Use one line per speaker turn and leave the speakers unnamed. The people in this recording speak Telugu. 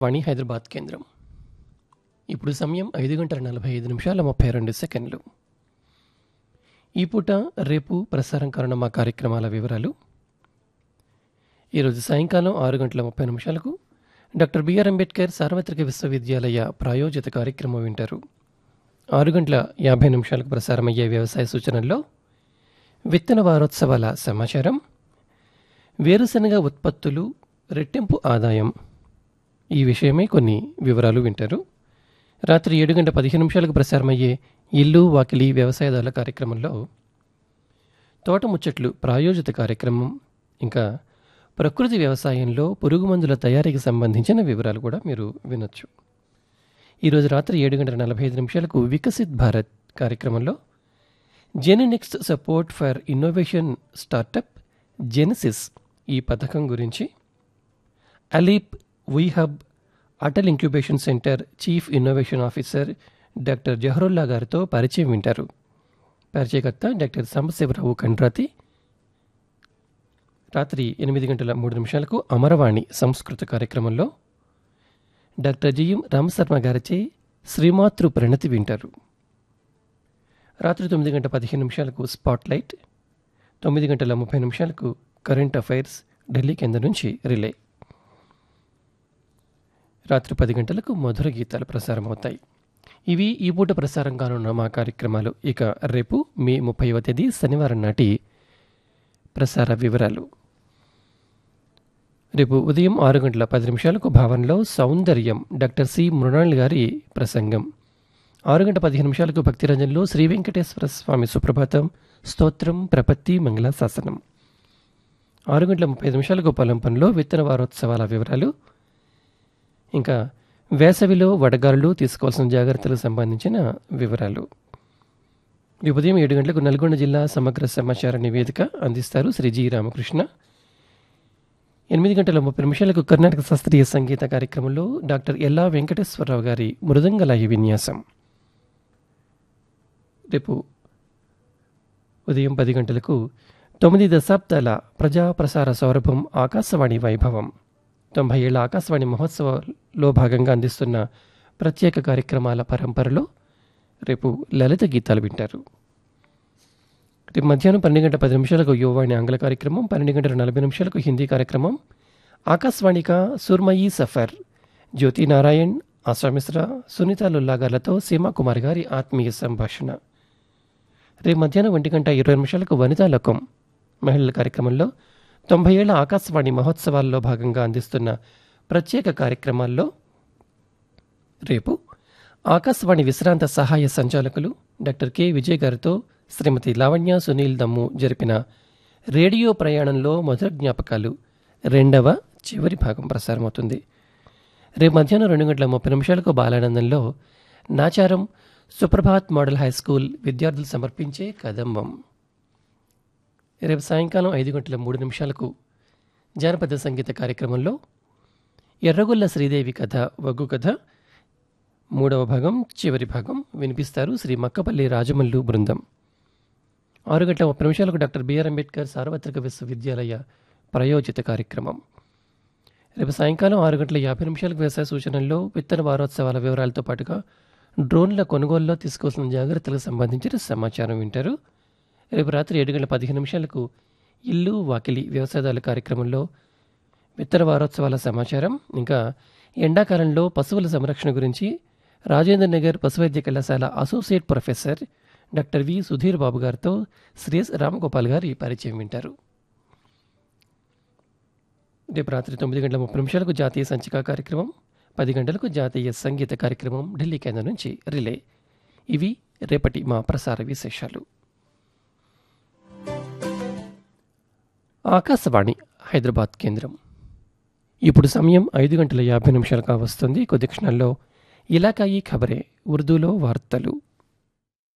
వాణి హైదరాబాద్ కేంద్రం ఇప్పుడు సమయం ఐదు గంటల నలభై ఐదు నిమిషాల ముప్పై రెండు సెకండ్లు ఈ పూట రేపు ప్రసారం కానున్న మా కార్యక్రమాల వివరాలు ఈరోజు సాయంకాలం ఆరు గంటల ముప్పై నిమిషాలకు డాక్టర్ బిఆర్ అంబేద్కర్ సార్వత్రిక విశ్వవిద్యాలయ ప్రాయోజిత కార్యక్రమం వింటారు ఆరు గంటల యాభై నిమిషాలకు ప్రసారమయ్యే వ్యవసాయ సూచనల్లో విత్తన వారోత్సవాల సమాచారం వేరుశనగ ఉత్పత్తులు రెట్టింపు ఆదాయం ఈ విషయమై కొన్ని వివరాలు వింటారు రాత్రి ఏడు గంట పదిహేను నిమిషాలకు ప్రసారమయ్యే ఇల్లు వాకిలి వ్యవసాయదారుల కార్యక్రమంలో తోట ముచ్చట్లు ప్రాయోజిత కార్యక్రమం ఇంకా ప్రకృతి వ్యవసాయంలో పురుగు మందుల తయారీకి సంబంధించిన వివరాలు కూడా మీరు వినొచ్చు ఈరోజు రాత్రి ఏడు గంటల నలభై ఐదు నిమిషాలకు వికసిత్ భారత్ కార్యక్రమంలో gen next support for innovation startup genesis ఈ పథకం గురించి అలీప్ వీహబ్ Atal incubation centre chief innovation officer doctor Zaharulla గారితో పరిచయం వింటారు పరిచయకర్త డాక్టర్ సాంబశివరావు కండ్రాతి రాత్రి ఎనిమిది గంటల మూడు నిమిషాలకు అమరవాణి సంస్కృత కార్యక్రమంలో డాక్టర్ జిఎం రామశర్మ గారిచే శ్రీమాతృ ప్రణతి వింటారు రాత్రి తొమ్మిది గంట పదిహేను నిమిషాలకు స్పాట్లైట్ తొమ్మిది గంటల ముప్పై నిమిషాలకు కరెంట్ అఫైర్స్ ఢిల్లీ కేంద్రం నుంచి రిలే రాత్రి పది గంటలకు మధుర గీతాలు ప్రసారం అవుతాయి ఇవి ఈ పూట ప్రసారం కానున్న మా కార్యక్రమాలు ఇక రేపు మే ముప్పైవ తేదీ శనివారం నాటి ప్రసార వివరాలు రేపు ఉదయం ఆరు గంటల పది నిమిషాలకు భావనలో సౌందర్యం డాక్టర్ సి మృణాళ్ గారి ప్రసంగం ఆరు గంట పదిహేను నిమిషాలకు భక్తిరంజన్లో శ్రీ వెంకటేశ్వర స్వామి సుప్రభాతం స్తోత్రం ప్రపత్తి మంగళాశాసనం ఆరు గంటల ముప్పై ఐదు నిమిషాలకు పొలం పనిలో విత్తన వారోత్సవాల వివరాలు ఇంకా వేసవిలో వడగాలులు తీసుకోవాల్సిన జాగ్రత్తలకు సంబంధించిన వివరాలు ఈ ఉదయం ఏడు గంటలకు నల్గొండ జిల్లా సమగ్ర సమాచార నివేదిక అందిస్తారు శ్రీ జి రామకృష్ణ ఎనిమిది గంటల ముప్పై నిమిషాలకు కర్ణాటక శాస్త్రీయ సంగీత కార్యక్రమంలో డాక్టర్ ఎల్లా వెంకటేశ్వరరావు గారి మృదంగలాయ విన్యాసం రేపు ఉదయం పది గంటలకు తొమ్మిది దశాబ్దాల ప్రజా ప్రసార సౌరభం ఆకాశవాణి వైభవం తొంభై ఏళ్ల ఆకాశవాణి మహోత్సవంలో భాగంగా అందిస్తున్న ప్రత్యేక కార్యక్రమాల పరంపరలో రేపు లలిత గీతాలు వింటారు రేపు మధ్యాహ్నం పన్నెండు గంట పది నిమిషాలకు యువవాణి ఆంగ్ల కార్యక్రమం పన్నెండు గంటల నలభై నిమిషాలకు హిందీ కార్యక్రమం ఆకాశవాణిక సుర్మయి సఫర్ జ్యోతి నారాయణ్ ఆశా మిశ్రా సునీత లుల్లా గార్లతో సీమా కుమార్ గారి ఆత్మీయ సంభాషణ రేపు మధ్యాహ్నం ఒంటి గంట ఇరవై నిమిషాలకు వనితా లోకం మహిళల కార్యక్రమంలో తొంభై ఏళ్ల ఆకాశవాణి మహోత్సవాల్లో భాగంగా అందిస్తున్న ప్రత్యేక కార్యక్రమాల్లో రేపు ఆకాశవాణి విశ్రాంత సహాయ సంచాలకులు డాక్టర్ కె విజయ్ గారితో శ్రీమతి లావణ్య సునీల్ దమ్ము జరిపిన రేడియో ప్రయాణంలో మధుర జ్ఞాపకాలు రెండవ చివరి భాగం ప్రసారమవుతుంది రేపు మధ్యాహ్నం రెండు గంటల ముప్పై నిమిషాలకు బాలానందంలో Nacharam Suprabhat model high school విద్యార్థులు సమర్పించే కదంబం రేపు సాయంకాలం ఐదు గంటల మూడు నిమిషాలకు జానపద సంగీత కార్యక్రమంలో ఎర్రగొల్ల శ్రీదేవి కథ వగ్గు కథ మూడవ భాగం చివరి భాగం వినిపిస్తారు శ్రీ మక్కపల్లి రాజమల్లు బృందం ఆరు గంటల ముప్పై నిమిషాలకు డాక్టర్ బిఆర్ అంబేద్కర్ సార్వత్రిక విశ్వవిద్యాలయ ప్రయోజిత కార్యక్రమం రేపు సాయంకాలం ఆరు గంటల యాభై నిమిషాలకు వ్యవసాయ సూచనల్లో విత్తన వారోత్సవాల వివరాలతో పాటుగా డ్రోన్ల కొనుగోలులో తీసుకోవాల్సిన జాగ్రత్తలకు సంబంధించిన సమాచారం వింటారు రేపు రాత్రి ఏడు గంటల పదిహేను నిమిషాలకు ఇల్లు వాకిలి వ్యవసాయదారుల కార్యక్రమంలో విత్తన వారోత్సవాల సమాచారం ఇంకా ఎండాకాలంలో పశువుల సంరక్షణ గురించి రాజేంద్ర నగర్ పశువైద్య కళాశాల associate professor doctor V Sudheer Babu గారితో శ్రీ ఎస్ రామగోపాల్ గారి పరిచయం వింటారు రేపు రాత్రి తొమ్మిది గంటల ముప్పై నిమిషాలకు జాతీయ సంచిక కార్యక్రమం పది గంటలకు జాతీయ సంగీత కార్యక్రమం ఢిల్లీ కేంద్రం నుంచి రిలే ఇవి రేపటి మా ప్రసార విశేషాలు ఆకాశవాణి హైదరాబాద్ కేంద్రం ఇప్పుడు సమయం ఐదు గంటల యాభై నిమిషాలుగా వస్తుంది కొద్ది క్షణాల్లో ఇలాకాయి ఖబరే ఉర్దూలో వార్తలు